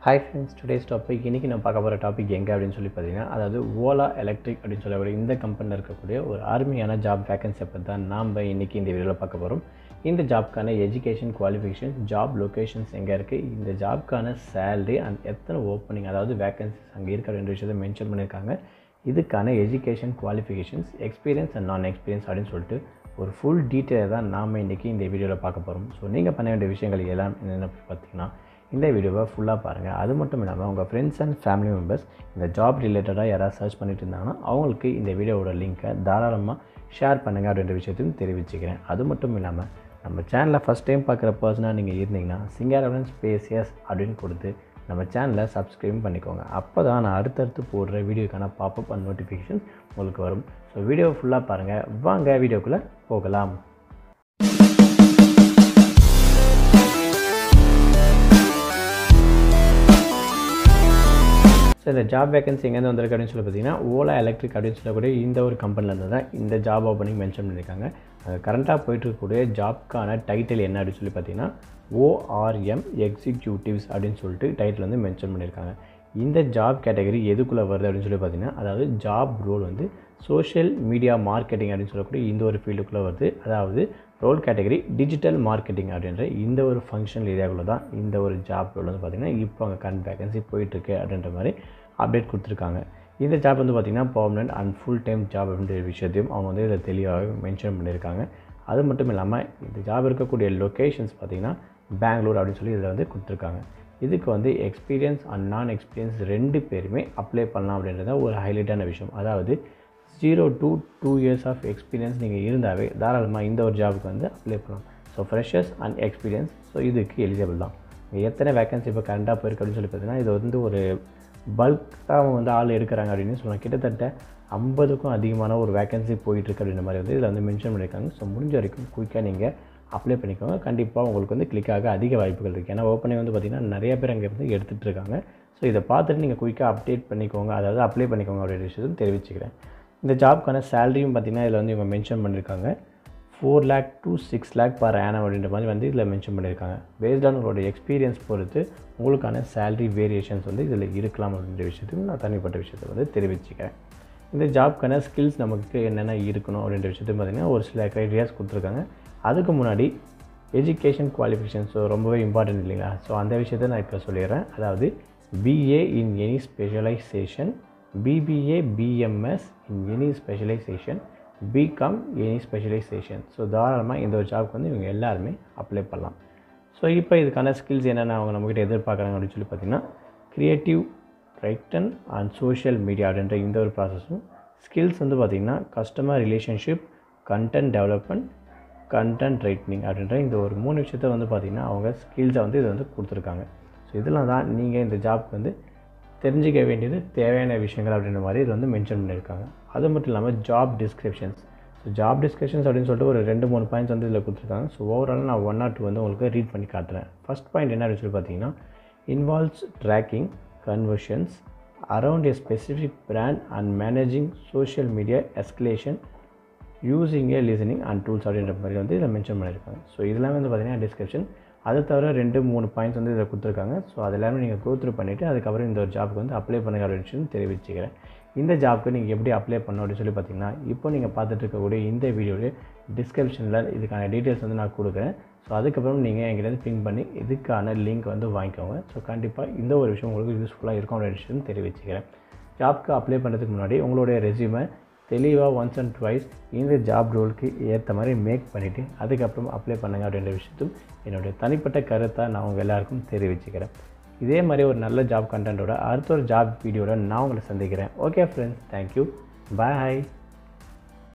hi friends today's topic இன்றைக்கி நான் பார்க்க போகிற டாபிக் எங்கே அப்படின்னு சொல்லி பார்த்தீங்கன்னா அதாவது ஓலா எலக்ட்ரிக் அப்படின்னு சொல்லக்கூடிய இந்த கம்பெனியில் இருக்கக்கூடிய ஒரு அருமையான ஜாப் வேகன்சியை பற்றி தான் நாம் இன்றைக்கி இந்த வீடியோவில் பார்க்க போகிறோம் இந்த ஜாப்க்கான எஜுகேஷன் குவாலிஃபிகேஷன் ஜாப் லொக்கேஷன்ஸ் எங்கே இருக்குது இந்த ஜாப்க்கான சேலரி அண்ட் எத்தனை ஓப்பனிங் அதாவது வேகன்சிஸ் அங்கே இருக்குது அப்படின்ற விஷயத்தை மென்ஷன் பண்ணியிருக்காங்க இதுக்கான education qualifications experience and non experience அப்படின்னு சொல்லிட்டு ஒரு ஃபுல் டீட்டெயிலை தான் நாம் இன்றைக்கி இந்த வீடியோவில் பார்க்க போகிறோம் ஸோ நீங்கள் பண்ண வேண்டிய விஷயங்கள் எல்லாம் என்னென்ன பார்த்தீங்கன்னா இந்த வீடியோவை ஃபுல்லாக பாருங்கள் அது மட்டும் இல்லாமல் உங்கள் ஃப்ரெண்ட்ஸ் அண்ட் ஃபேமிலி மெம்பர்ஸ் இந்த ஜாப் ரிலேட்டடாக யாராவது சர்ச் பண்ணிட்டு இருந்தாங்கன்னா அவங்களுக்கு இந்த வீடியோவோட லிங்க்கை தாராளமாக ஷேர் பண்ணுங்கள் அப்படின்ற விஷயத்தையும் தெரிவிச்சுக்கிறேன் அது மட்டும் இல்லாமல் நம்ம சேனலை ஃபஸ்ட் டைம் பார்க்குற பர்சனாக நீங்கள் இருந்தீங்கன்னா சிங்காரவன் ஸ்பேஸ் எஸ் அப்படின்னு கொடுத்து நம்ம சேனலை சப்ஸ்கிரைப் பண்ணிக்கோங்க அப்போ தான் நான் அடுத்தடுத்து போடுற வீடியோக்கான பாப்பப் அண்ட் நோட்டிஃபிகேஷன்ஸ் உங்களுக்கு வரும் ஸோ வீடியோவை ஃபுல்லாக பாருங்கள் வாங்க வீடியோக்குள்ளே போகலாம் ஸோ இந்த ஜாப் வேகன்சி எங்கேருந்து வந்திருக்கு அப்படின்னு சொல்லி பார்த்தீங்கன்னா ஓலா எலக்ட்ரிக் அப்படின்னு சொல்லக்கூடிய இந்த ஒரு கம்பெனிலேருந்து தான் இந்த ஜாப் ஓப்பனிங் மென்ஷன் பண்ணியிருக்காங்க கரண்ட்டாக போயிட்டுருக்கக்கூடிய ஜாப்க்கான டைட்டில் என்ன அப்படின்னு சொல்லி பார்த்தீங்கன்னா ஓஆர்எம் எக்ஸிக்யூட்டிவ்ஸ் அப்படின்னு சொல்லிட்டு டைட்டில் வந்து மென்ஷன் பண்ணியிருக்காங்க இந்த ஜாப் கேட்டகரி எதுக்குள்ளே வருது அப்படின்னு சொல்லி பார்த்தீங்கன்னா அதாவது ஜாப் ரோல் வந்து சோஷியல் மீடியா மார்க்கெட்டிங் அப்படின்னு சொல்லக்கூடிய இந்த ஒரு ஃபீல்டுக்குள்ளே வருது அதாவது ரோல் கேட்டகரி டிஜிட்டல் மார்க்கெட்டிங் அப்படின்ற இந்த ஒரு ஃபங்க்ஷனல் ஏரியாக்குள்ளே தான் இந்த ஒரு ஜாப் ரோல் வந்து பார்த்திங்கன்னா இப்போ அங்கே கன் வேகன்சி போயிட்டுருக்கு அப்படின்ற மாதிரி அப்டேட் கொடுத்துருக்காங்க இந்த ஜாப் வந்து பார்த்திங்கன்னா permanent and full time job அப்படின்ற விஷயத்தையும் அவங்க வந்து இதில் தெளிவாக மென்ஷன் பண்ணியிருக்காங்க அது மட்டும் இல்லாமல் இந்த ஜாப் இருக்கக்கூடிய லொக்கேஷன்ஸ் பார்த்திங்கன்னா பெங்களூர் அப்படின்னு சொல்லி இதில் வந்து கொடுத்துருக்காங்க இதுக்கு வந்து எக்ஸ்பீரியன்ஸ் அண்ட் நான் எக்ஸ்பீரியன்ஸ் ரெண்டு பேருமே அப்ளை பண்ணலாம் அப்படின்றத ஒரு ஹைலைட்டான விஷயம் அதாவது zero two two years of experience நீங்கள் இருந்தாவே தாராளமாக இந்த ஒரு ஜாபுக்கு வந்து அப்ளை பண்ணலாம் so freshers and experience so இதுக்கு எலிஜிபிள் தான் எத்தனை வேகன்சி இப்போ கரண்ட்டாக போயிருக்கு அப்படின்னு சொல்லி பார்த்தீங்கன்னா இது வந்து ஒரு பல்காக அவங்க வந்து ஆள் எடுக்கிறாங்க அப்படின்னு சொல்லலாம் கிட்டத்தட்ட ஐம்பதுக்கும் அதிகமான ஒரு வேகன்சி போயிட்டுருக்கு அப்படின்ற மாதிரி வந்து இதில் வந்து மென்ஷன் பண்ணியிருக்காங்க ஸோ முடிஞ்ச வரைக்கும் குயிக்காக நீங்கள் அப்ளை பண்ணிக்கோங்க கண்டிப்பாக உங்களுக்கு வந்து கிளிக்காக அதிக வாய்ப்புகள் இருக்குது ஏன்னா ஓப்பனிங் வந்து பார்த்திங்கன்னா நிறைய பேர் அங்கே இருந்து எடுத்துகிட்டு இருக்காங்க ஸோ இதை பார்த்துட்டு நீங்கள் குயிக்காக அப்டேட் பண்ணிக்கோங்க அதாவது அப்ளை பண்ணிக்கோங்க அப்படின்ற விஷயத்தையும் தெரிவிச்சுக்கிறேன் இந்த ஜாப்க்கான சேலரியும் பார்த்திங்கன்னா இதில் வந்து இவங்க மென்ஷன் பண்ணியிருக்காங்க four lakh to six lakh per annum அப்படின்ற மாதிரி வந்து இதில் மென்ஷன் பண்ணியிருக்காங்க பேஸ்ட் ஆன் உங்களோட எக்ஸ்பீரியன்ஸ் பொறுத்து உங்களுக்கான சேலரி வேரியேஷன்ஸ் வந்து இதில் இருக்கலாம் அப்படின்ற விஷயத்தையும் நான் தனிப்பட்ட விஷயத்தை வந்து தெரிவிச்சுக்கிறேன் இந்த ஜாப்க்கான ஸ்கில்ஸ் நமக்கு என்னென்ன இருக்கணும் அப்படின்ற விஷயத்தையும் பார்த்திங்கன்னா ஒரு சில க்ரைட்டீரியாஸ் கொடுத்துருக்காங்க அதுக்கு முன்னாடி எஜுகேஷன் குவாலிஃபிகேஷன் ஸோ ரொம்பவே இம்பார்ட்டன்ட் இல்லைங்களா ஸோ அந்த விஷயத்தை நான் இப்போ சொல்லிடுறேன் அதாவது BA in any specialisation BBA BMS in any specialisation BCom any specialisation so தாராளமாக இந்த ஒரு ஜாப்க்கு வந்து இவங்க எல்லாருமே அப்ளை பண்ணலாம் ஸோ இப்போ இதுக்கான ஸ்கில்ஸ் என்னென்ன அவங்க நம்மக்கிட்ட எதிர்பார்க்குறாங்க அப்படின்னு சொல்லி பார்த்தீங்கன்னா creative written and social media அப்படின்ற இந்த ஒரு ப்ராசஸும் ஸ்கில்ஸ் வந்து பார்த்திங்கன்னா customer relationship content development content writing அப்படின்ற இந்த ஒரு மூணு விஷயத்த வந்து பார்த்திங்கன்னா அவங்க ஸ்கில்ஸை வந்து இது வந்து கொடுத்துருக்காங்க ஸோ இதெல்லாம் தான் நீங்கள் இந்த ஜாப்க்கு வந்து தெரிஞ்சிக்க வேண்டியது தேவையான விஷயங்கள் அப்படின்ற மாதிரி இதில் வந்து மென்ஷன் பண்ணியிருக்காங்க அது மட்டும் இல்லாமல் job descriptions so job descriptions அப்படின்னு சொல்லிட்டு ஒரு ரெண்டு மூணு பாயிண்ட்ஸ் வந்து இதில் கொடுத்துருக்காங்க ஸோ ஓவரால் நான் ஒன் ஆர் டூ வந்து உங்களுக்கு ரீட் பண்ணி காட்டுறேன் ஃபஸ்ட் பாயிண்ட் என்ன அப்படின்னு சொல்லி பார்த்தீங்கன்னா involves tracking conversions around a specific brand and managing social media escalation using a listening and tools அப்படின்ற மாதிரி வந்து இதில் மென்ஷன் பண்ணியிருக்காங்க ஸோ இதெல்லாம் வந்து பார்த்திங்கன்னா டிஸ்கிரிப்ஷன் அது தவிர ரெண்டு மூணு பாயிண்ட்ஸ் வந்து இதில் கொடுத்துருக்காங்க ஸோ அது எல்லாமே நீங்கள் கோத்ரூ பண்ணிவிட்டு அதுக்கப்புறம் இந்த ஒரு ஜாப்க்கு வந்து அப்ளை பண்ணுங்க அப்படின்னு சொல்லி தெரிவிச்சுக்கிறேன் இந்த ஜாப்க்கு நீங்கள் எப்படி அப்ளை பண்ணணும் அப்படின்னு சொல்லி பார்த்தீங்கன்னா இப்போ நீங்கள் பார்த்துட்டு இருக்கக்கூடிய இந்த வீடியோவில் டிஸ்கிரிப்ஷனில் இதுக்கான டீட்டெயில்ஸ் வந்து நான் கொடுக்குறேன் ஸோ அதுக்கப்புறம் நீங்கள் எங்கிட்ட பிங் பண்ணி இதுக்கான லிங்க் வந்து வாங்கிக்கோங்க ஸோ கண்டிப்பாக இந்த ஒரு விஷயம் உங்களுக்கு யூஸ்ஃபுல்லாக இருக்கும் அப்படின்னு விஷயம் தெரிவிச்சுக்கிறேன் ஜாப்க்கு அப்ளை பண்ணுறதுக்கு முன்னாடி உங்களுடைய ரெசியூமை தெளிவாக ஒன்ஸ் அண்ட் ட்வைஸ் இந்த ஜாப் ரோலுக்கு ஏற்ற மாதிரி மேக் பண்ணிவிட்டு அதுக்கப்புறம் அப்ளை பண்ணுங்க அப்படின்ற விஷயத்தும் என்னுடைய தனிப்பட்ட கருத்தை நான் உங்கள் எல்லாருக்கும் தெரிவிச்சுக்கிறேன் இதே மாதிரி ஒரு நல்ல ஜாப் கண்டென்ட்டோட அடுத்த ஒரு ஜாப் வீடியோட நான் உங்களை சந்திக்கிறேன் ஓகே ஃப்ரெண்ட்ஸ் தேங்க்யூ பாய்